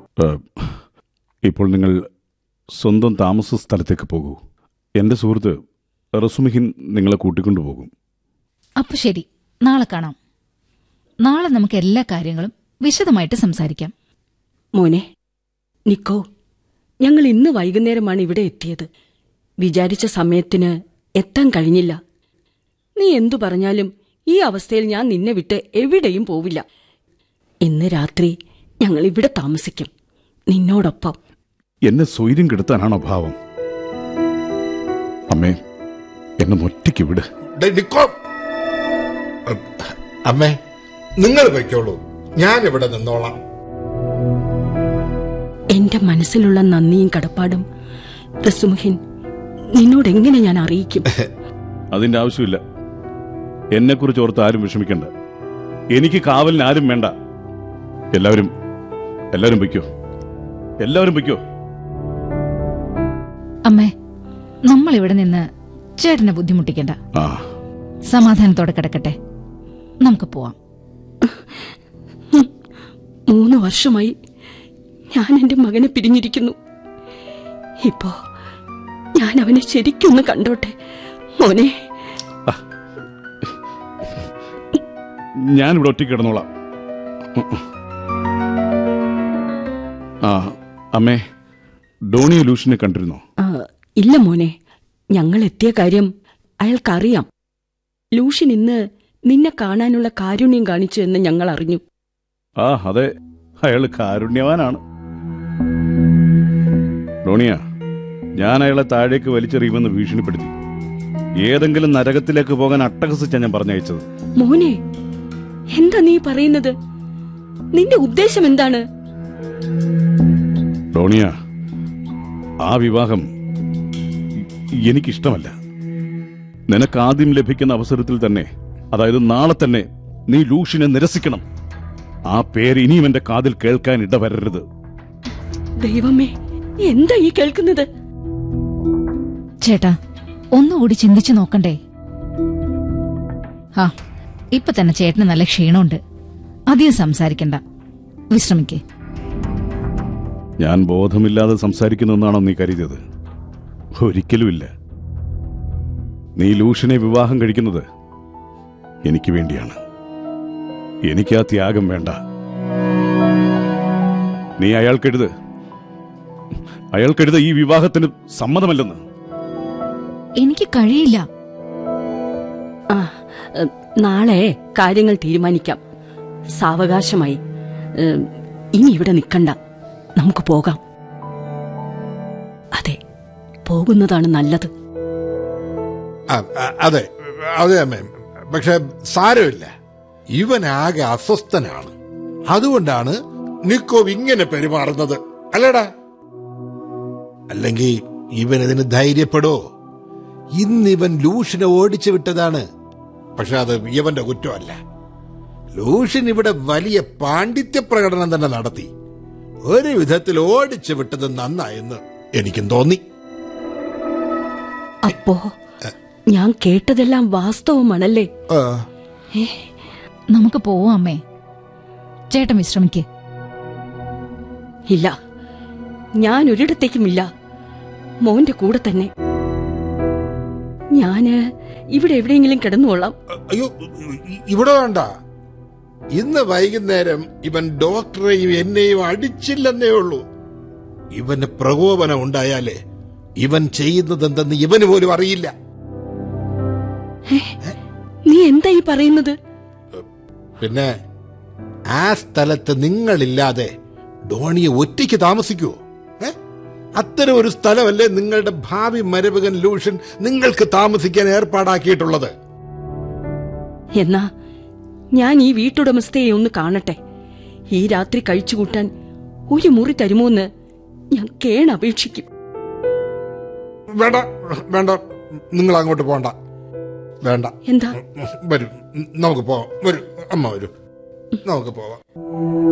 ഏഹ്, ഇപ്പോൾ നിങ്ങൾ സ്വന്തം താമസ സ്ഥലത്തേക്ക് പോകൂ എൻ്റെ സുഹൃത്ത് റസുമിഹിൻ നിങ്ങളെ കൂട്ടിക്കൊണ്ടു പോകും അപ്പൊ ശരി നാളെ കാണാം നാളെ നമുക്ക് എല്ലാ കാര്യങ്ങളും വിശദമായിട്ട് സംസാരിക്കാം മോനെ നിക്കോ ഞങ്ങൾ ഇന്ന് വൈകുന്നേരമാണ് ഇവിടെ എത്തിയത് വിചാരിച്ച സമയത്തിന് എത്താൻ കഴിഞ്ഞില്ല നീ എന്തു പറഞ്ഞാലും ഈ അവസ്ഥയിൽ ഞാൻ നിന്നെ വിട്ട് എവിടെയും പോവില്ല ഇന്ന് രാത്രി ഞങ്ങൾ ഇവിടെ താമസിക്കും നിന്നോടൊപ്പം എന്നെ സ്വൈര്യം കെടുത്താനാണോ ഭാവം അമ്മേ എന്നെ ഒറ്റയ്ക്ക് വിട് ദേ, നിക്കോ അ- അമ്മേ നിങ്ങൾ വയ്ക്കോളൂ ഞാൻ ഇവിടെ നിന്നോളാം എന്റെ മനസ്സിലുള്ള നന്ദിയും കടപ്പാടും റസുമുഹിൻ നിന്നോട് എങ്ങനെ ഞാൻ അറിയിക്കും അതിന്റെ ആവശ്യമില്ല എന്നെക്കുറിച്ച് ഓർത്ത് ആരും വിഷമിക്കണ്ട എനിക്ക് കാവലിന് ആരും വേണ്ട എല്ലാവരും എല്ലാവരും വയ്ക്കോ എല്ലാവരും വയ്ക്കോ അമ്മേ നമ്മൾ ഇവിടെ നിന്ന് ചേട്ടനെ ബുദ്ധിമുട്ടിക്കണ്ട ആ സമാധാനത്തോടെ കിടക്കട്ടെ നമുക്ക് പോവാം മൂന്ന് വർഷമായി ഞാൻ എന്റെ മകനെ പിരിഞ്ഞിരിക്കുന്നു ഇപ്പോ ഞാൻ അവനെ ശരിക്കൊന്ന് കണ്ടോട്ടെ മോനെ ഞാനിവിടെ ഒറ്റയ്ക്ക് കിടന്നോളാം ആ അമ്മേ ഡോണി ലൂഷിനെ കണ്ടിരുന്നോ ആ, ഇല്ല മോനെ ഞങ്ങൾ എത്തിയ കാര്യം അയാൾക്കറിയാം ലൂഷ്യൻ ഇന്ന് നിന്നെ കാണാനുള്ള കാരുണ്യം കാണിച്ചു എന്ന് ഞങ്ങൾ അറിഞ്ഞു ആ അതെ അയാൾ കാരുണ്യവാനാണ് ഡോണിയ ഞാൻ അയാളെ താഴേക്ക് വലിച്ചെറിയുമെന്ന് ഭീഷണിപ്പെടുത്തി ഏതെങ്കിലും നരകത്തിലേക്ക് പോകാൻ അട്ടഹസിച്ചാ ഞാൻ പറഞ്ഞയച്ചത് മോനെ എന്താ നീ പറയുന്നത് നിന്റെ ഉദ്ദേശം എന്താണ് ഡോണിയ ആ വിവാഹം എനിക്കിഷ്ടമല്ല നിനക്ക് ആദ്യം ലഭിക്കുന്ന അവസരത്തിൽ തന്നെ അതായത് നാളെ തന്നെ നീ ലൂഷിനെ നിരസിക്കണം ആ പേര് ഇനിയും എന്റെ കാതിൽ കേൾക്കാൻ ഇടവരരുത് ദൈവമേ എന്താ ഈ കേൾക്കുന്നത് ചേട്ടാ ഒന്നുകൂടി ചിന്തിച്ചു നോക്കണ്ടേ ആ ഇപ്പൊ തന്നെ ചേട്ടന് നല്ല ക്ഷീണമുണ്ട് അധികം സംസാരിക്കണ്ട വിശ്രമിക്കേ ഞാൻ ബോധമില്ലാതെ സംസാരിക്കുന്നെന്നാണോ നീ കരുതിയത് ഒരിക്കലുമില്ല നീ ലൂഷനെ വിവാഹം കഴിക്കുന്നത് എനിക്ക് വേണ്ടിയാണ് എനിക്ക് ആ ത്യാഗം വേണ്ട നീ അയാൾക്കെഴുത് അയാൾക്കെഴുത് ഈ വിവാഹത്തിന് സമ്മതമല്ലെന്ന് എനിക്ക് കഴിയില്ല ആ ഏ, നാളെ കാര്യങ്ങൾ തീരുമാനിക്കാം സാവകാശമായി ഏ, ഇനി ഇവിടെ നിൽക്കണ്ട നമുക്ക് പോകാം അതെ പോകുന്നതാണ് നല്ലത് അ- അ- അതെ അതെ അമ്മേ പക്ഷെ സാരമില്ല ഇവൻ ആകെ അസ്വസ്ഥനാണ് അതുകൊണ്ടാണ് നിക്കോവ് ഇങ്ങനെ പെരുമാറുന്നത് അല്ലടാ അല്ലെങ്കിൽ ഇവൻ ഇതിന് ധൈര്യപ്പെടോ ഇന്നിവൻ ലൂഷിനെ ഓടിച്ചു വിട്ടതാണ് പക്ഷെ അത് ഇവന്റെ കുറ്റമല്ല ലൂഷൻ ഇവിടെ വലിയ പാണ്ഡിത്യ പ്രകടനം തന്നെ നടത്തി ഒരു വിധത്തിൽ ഓടിച്ചു വിട്ടത് നന്നായെന്ന് എനിക്കും തോന്നി അപ്പോ ഞാൻ കേട്ടതെല്ലാം വാസ്തവമാണല്ലേ ആ, നമുക്ക് പോവാം അമ്മേ ചേട്ടൻ വിശ്രമിക്കേ ഇല്ല ഞാൻ ഒരിടത്തേക്കുമില്ല മോന്റെ കൂടെ തന്നെ ഞാന് ഇവിടെ എവിടെയെങ്കിലും കിടന്നുകൊള്ളാം അയ്യോ ഇ- ഇവിടെ വേണ്ട ഇന്ന് വൈകുന്നേരം ഇവൻ ഡോക്ടറെയും എന്നെയും അടിച്ചില്ലെന്നേ ഉള്ളൂ ഇവന് പ്രകോപനം ഉണ്ടായാലേ ഇവൻ ചെയ്യുന്നത് എന്തെന്ന് ഇവന് പോലും അറിയില്ല നീ എന്താ ഈ പറയുന്നത് പിന്നെ ആ സ്ഥലത്ത് നിങ്ങളില്ലാതെ ഡോണിയെ ഒറ്റയ്ക്ക് താമസിക്കുവോ ഏ? അത്തരം ഒരു സ്ഥലമല്ലേ നിങ്ങളുടെ ഭാവി മരപകൻ ലൂഷൻ നിങ്ങൾക്ക് താമസിക്കാൻ ഏർപ്പാടാക്കിയിട്ടുള്ളത് എന്നാ ഞാൻ ഈ വീട്ടുടമസ്ഥയെ ഒന്ന് കാണട്ടെ ഈ രാത്രി കഴിച്ചുകൂട്ടാൻ ഒരു മുറി തരുമോന്ന് ഞാൻ കേണപേക്ഷിക്കും വേണ്ട വേണ്ട നിങ്ങൾ അങ്ങോട്ട് പോണ്ട വേണ്ട എന്താ വരൂ നമുക്ക് പോവാം വരൂ അമ്മ വരൂ നമുക്ക് പോവാം